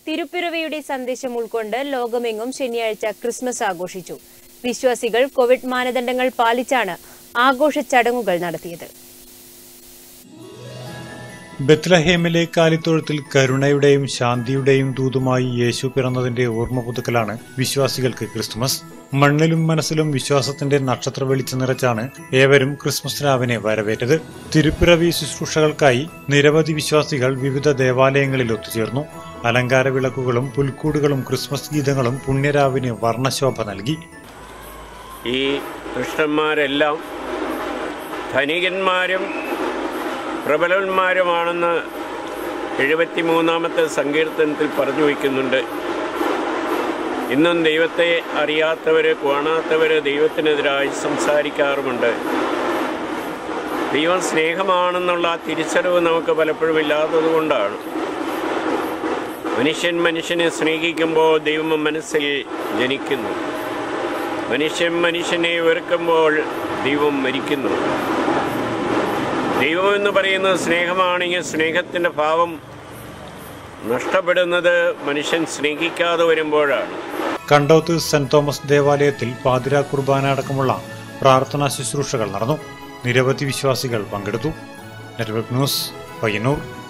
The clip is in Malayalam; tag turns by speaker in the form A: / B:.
A: തിരുപ്പിറവിയുടെ സന്ദേശം ഉൾക്കൊണ്ട് ലോകമെങ്ങും ശനിയാഴ്ച ക്രിസ്മസ് ആഘോഷിച്ചു വിശ്വാസികൾ കോവിഡ് മാനദണ്ഡങ്ങൾ പാലിച്ചാണ് ആഘോഷ ചടങ്ങുകൾ നടത്തിയത്
B: ബത്ലഹേമിലെ കാലിത്തൊഴുത്തിൽ കരുണയുടെയും ശാന്തിയുടെയും ദൂതുമായി യേശു പിറന്നതിന്റെ ഓർമ്മ പുതുക്കലാണ് വിശ്വാസികൾക്ക് ക്രിസ്തുമസ് മണ്ണിലും മനസ്സിലും വിശ്വാസത്തിന്റെ നക്ഷത്ര വെളിച്ചം നിറച്ചാണ് ഏവരും ക്രിസ്മസ് രാവിനെ വരവേറ്റത് തിരുപ്പിറവി ശുശ്രൂഷകൾക്കായി നിരവധി വിശ്വാസികൾ വിവിധ ദേവാലയങ്ങളിൽ ഒത്തുചേർന്നു അലങ്കാര വിളക്കുകളും പുൽക്കൂടുകളും ക്രിസ്മസ് ഗീതങ്ങളും പുണ്യരാവിന് വർണ്ണശോഭ നൽകി
C: ഈ ദുഷ്ടന്മാരെല്ലാം ധനികന്മാരും പ്രബലന്മാരുമാണെന്ന് എഴുപത്തിമൂന്നാമത്തെ സങ്കീർത്തനത്തിൽ പറഞ്ഞു വയ്ക്കുന്നുണ്ട് ഇന്നും ദൈവത്തെ അറിയാത്തവർ കാണാത്തവർ ദൈവത്തിനെതിരായി സംസാരിക്കാറുമുണ്ട് ദൈവം സ്നേഹമാണെന്നുള്ള ആ തിരിച്ചറിവ് നമുക്ക് പലപ്പോഴും ഇല്ലാത്തതുകൊണ്ടാണ് മനുഷ്യൻ മനുഷ്യനെ സ്നേഹിക്കുമ്പോൾ ദൈവം മനസ്സിൽ ജനിക്കുന്നു മനുഷ്യൻ മനുഷ്യനെ വെറുക്കുമ്പോൾ ദൈവം മരിക്കുന്നു ദൈവം എന്ന് പറയുന്നത് സ്നേഹമാണെങ്കിൽ സ്നേഹത്തിൻ്റെ ഭാവം നഷ്ടപ്പെടുന്നത് മനുഷ്യൻ സ്നേഹിക്കാതെ വരുമ്പോഴാണ്
B: കണ്ടോത്ത് സെന്റ് തോമസ് ദേവാലയത്തിൽ പാതിരാ കുർബാന അടക്കമുള്ള പ്രാർത്ഥനാ ശുശ്രൂഷകൾ നടന്നു നിരവധി വിശ്വാസികൾ പങ്കെടുത്തു നെറ്റ്വർക്ക് ന്യൂസ് പയ്യന്നൂർ